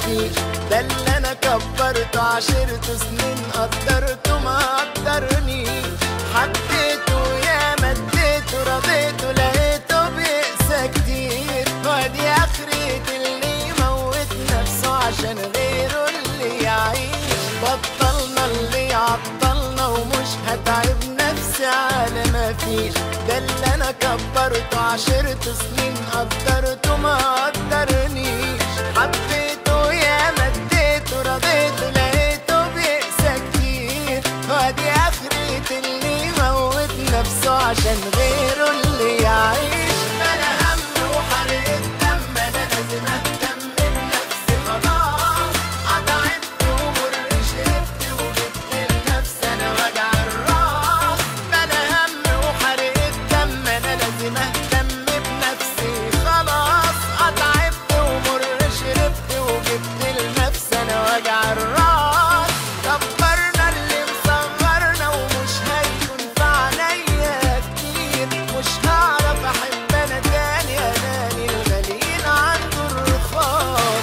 مفيش ده اللي انا كبرته عشرته سنين قدرته ما قدرنيش حبيته يا مديته رضيته لقيته بيقسى كتير وادي اخرة اللي يموت نفسه عشان غيره اللي يعيش بطلنا اللي عطلنا ومش هتعب نفسي على ما فيش ده اللي انا كبرته عشرته سنين قدرته ما قدرنيش حبيته يا مديته رضيته لقيته بيقسى كتير وادي اخرة اللي يموت نفسه عشان غيره اللي يعيش انا هم وحرق الدم انا لازم اهتم بنفسي خلاص قطعت ومر شربت وجبت لنفسي انا وجع الراس انا هم وحرق الدم انا لازم اهتم بنفسي خلاص قطعت ومر شربت وجبت لنفسي انا وجع الراس كبرنا اللي مصغرنا ومش هيكون في عينيا كتير مش هعرف احب انا تاني اناني الغاليين عنده الرخاص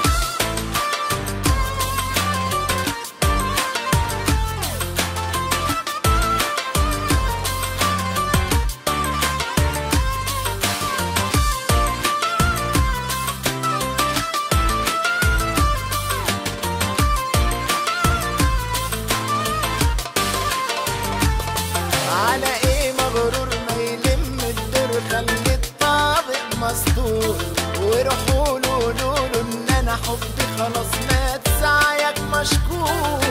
على ايه مغرور ما يلم الدور خلي الطابق مسطور وروحوا له قولوا له ان انا حبي خلاص مات سعيك مشكور